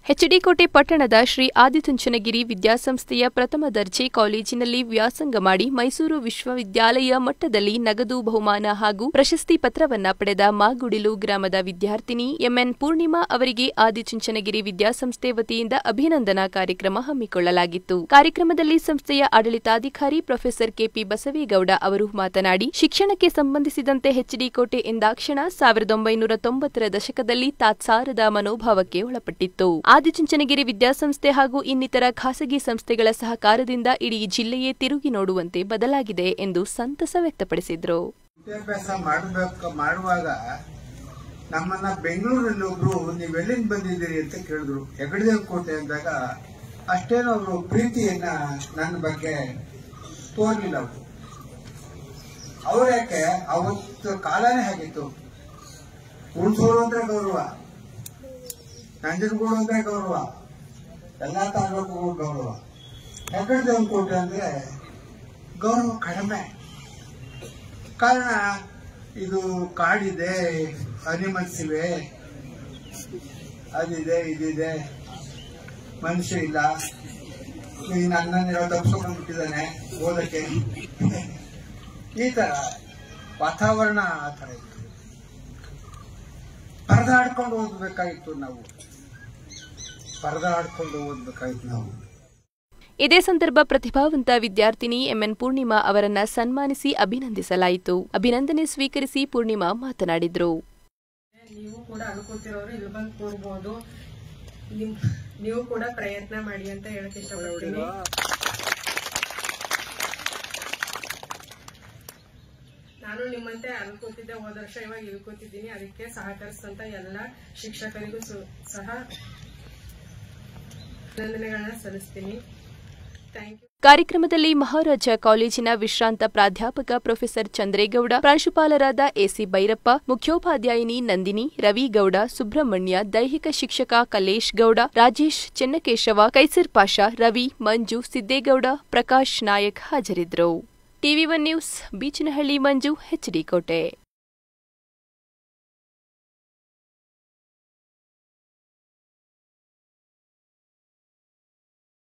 ಎಚ್ಡಿಕೋಟೆ ಪಟ್ಟಣದ ಶ್ರೀ ಆದಿಚುಂಚನಗಿರಿ ವಿದ್ಯಾಸಂಸ್ಥೆಯ ಪ್ರಥಮ ದರ್ಜೆ ಕಾಲೇಜಿನಲ್ಲಿ ವ್ಯಾಸಂಗ ಮಾಡಿ ಮೈಸೂರು ವಿಶ್ವವಿದ್ಯಾಲಯ ಮಟ್ಟದಲ್ಲಿ ನಗದು ಬಹುಮಾನ ಹಾಗೂ ಪ್ರಶಸ್ತಿ ಪತ್ರವನ್ನ ಪಡೆದ ಮಾಗುಡಿಲು ಗ್ರಾಮದ ವಿದ್ಯಾರ್ಥಿನಿ ಎಂಎನ್ ಪೂರ್ಣಿಮಾ ಅವರಿಗೆ ಆದಿಚುಂಚನಗಿರಿ ವಿದ್ಯಾಸಂಸ್ಥೆ ವತಿಯಿಂದ ಅಭಿನಂದನಾ ಕಾರ್ಯಕ್ರಮ ಹಮ್ಮಿಕೊಳ್ಳಲಾಗಿತ್ತು ಕಾರ್ಯಕ್ರಮದಲ್ಲಿ ಸಂಸ್ಥೆಯ ಆಡಳಿತಾಧಿಕಾರಿ ಪ್ರೊಫೆಸರ್ ಕೆಪಿ ಬಸವೇಗೌಡ ಅವರು ಮಾತನಾಡಿ ಶಿಕ್ಷಣಕ್ಕೆ ಸಂಬಂಧಿಸಿದಂತೆ ಎಚ್ಡಿಕೋಟೆ ಎಂದಾಕ್ಷಣ ಸಾವಿರದ ಒಂಬೈನೂರ ತೊಂಬತ್ತರ ದಶಕದಲ್ಲಿ ತಾತ್ಸಾರದ ಮನೋಭಾವಕ್ಕೆ ಒಳಪಟ್ಟಿತ್ತು ಆದಿಚುಂಚನಗಿರಿ ವಿದ್ಯಾಸಂಸ್ಥೆ ಹಾಗೂ ಇನ್ನಿತರ ಖಾಸಗಿ ಸಂಸ್ಥೆಗಳ ಸಹಕಾರದಿಂದ ಇಡೀ ಜಿಲ್ಲೆಯೇ ತಿರುಗಿ ನೋಡುವಂತೆ ಬದಲಾಗಿದೆ ಎಂದು ಸಂತಸ ವ್ಯಕ್ತಪಡಿಸಿದರು ವಿದ್ಯಾಭ್ಯಾಸ ಮಾಡಬೇಕು ಮಾಡುವಾಗ ನಮ್ಮನ್ನ ಬೆಂಗಳೂರಲ್ಲಿ ಒಬ್ರು ನೀವ್ ಎಲ್ಲಿಂದ ಬಂದಿದ್ದೀರಿ ಅಂತ ಕೇಳಿದ್ರು ಹೆಗಡದೇವ್ ಕೋಟೆ ಅಂದಾಗ ಅಷ್ಟೇನೋ ಅವರು ಪ್ರೀತಿಯನ್ನ ನನ್ನ ಬಗ್ಗೆ ತೋರ್ಲಿಲ್ಲ ಅವರು ಅವ್ರು ಯಾಕೆ ಅವತ್ತು ಕಾಲನೇ ಹಾಗಿತ್ತು ಹುಣಸೂರು ಅಂದ್ರೆ ಗೌರವ ನಂಜನಗೂಡು ಅಂದ್ರೆ ಗೌರವ ಎಲ್ಲಾ ತಾಲೂಕುಗಳು ಗೌರವ ಹೆಗಡದೇವ್ ಕೋಟೆ ಅಂದ್ರೆ ಗೌರವ ಕಡಿಮೆ ಕಾರಣ ಇದು ಕಾಡಿದೆ ಅನಿಮಲ್ಸ್ ಇವೆ ಅದಿದೆ ಇದಿದೆ ಮನುಷ್ಯ ಇಲ್ಲ ಈ ನನ್ನನ್ನೆಲ್ಲ ತಪ್ಪಿಸ್ಕೊಂಡ್ಬಿಟ್ಟಿದ್ದಾನೆ ಓದಕ್ಕೆ ಈ ತರ ವಾತಾವರಣ ಆ ತರ ಇತ್ತು ಪರದಾಡ್ಕೊಂಡು ಓದ್ಬೇಕಾಗಿತ್ತು ನಾವು ಪರದಾಡ್ಕೊಂಡು ಓದ್ಬೇಕಾಗಿತ್ತು ನಾವು ಇದೇ ಸಂದರ್ಭ ಪ್ರತಿಭಾವಂತ ವಿದ್ಯಾರ್ಥಿನಿ ಎಂಎನ್ ಪೂರ್ಣಿಮಾ ಅವರನ್ನ ಸನ್ಮಾನಿಸಿ ಅಭಿನಂದಿಸಲಾಯಿತು ಅಭಿನಂದನೆ ಸ್ವೀಕರಿಸಿ ಪೂರ್ಣಿಮಾ ಮಾತನಾಡಿದ್ರು ನೀವು ಕೂಡ ಅನ್ಕೋತಿರೋರು ಇಲ್ಲಿ ಬಂದು ಕೂರ್ಬೋದು ನಿಮ್ ನೀವು ಕೂಡ ಪ್ರಯತ್ನ ಮಾಡಿ ಅಂತ ಹೇಳಕ್ ಇಷ್ಟಪಡ್ತೀನಿ ನಾನು ನಿಮ್ಮಂತೆ ಅನ್ಕೋತಿದ್ದೆ ಹೋದ ವರ್ಷ ಇವಾಗ ಇಳ್ಕೋತಿದ್ದೀನಿ ಅದಕ್ಕೆ ಸಹಕರಿಸಿದಂತ ಎಲ್ಲ ಶಿಕ್ಷಕರಿಗೂ ಸು- ಸಹ ಅಭಿನಂದನೆಗಳನ್ನ ಸಲ್ಲಿಸ್ತೀನಿ ಥ್ಯಾಂಕ್ ಯು ಕಾರ್ಯಕ್ರಮದಲ್ಲಿ ಮಹಾರಾಜ ಕಾಲೇಜಿನ ವಿಶ್ರಾಂತ ಪ್ರಾಧ್ಯಾಪಕ ಪ್ರೊಫೆಸರ್ ಚಂದ್ರೇಗೌಡ ಪ್ರಾಂಶುಪಾಲರಾದ ಎಸಿ ಭೈರಪ್ಪ ಮುಖ್ಯೋಪಾಧ್ಯಾಯಿನಿ ನಂದಿನಿ ರವಿಗೌಡ ಸುಬ್ರಹ್ಮಣ್ಯ ದೈಹಿಕ ಶಿಕ್ಷಕ ಕಲೇಶ್ ಗೌಡ ರಾಜೇಶ್ ಚೆನ್ನಕೇಶವ ಕೈಸರ್ ಪಾಷಾ ರವಿ ಮಂಜು ಸಿದ್ದೇಗೌಡ ಪ್ರಕಾಶ್ ನಾಯಕ್ ಹಾಜರಿದ್ದರು TV one news Beechanahalli Manju H D ಕೋಟೆ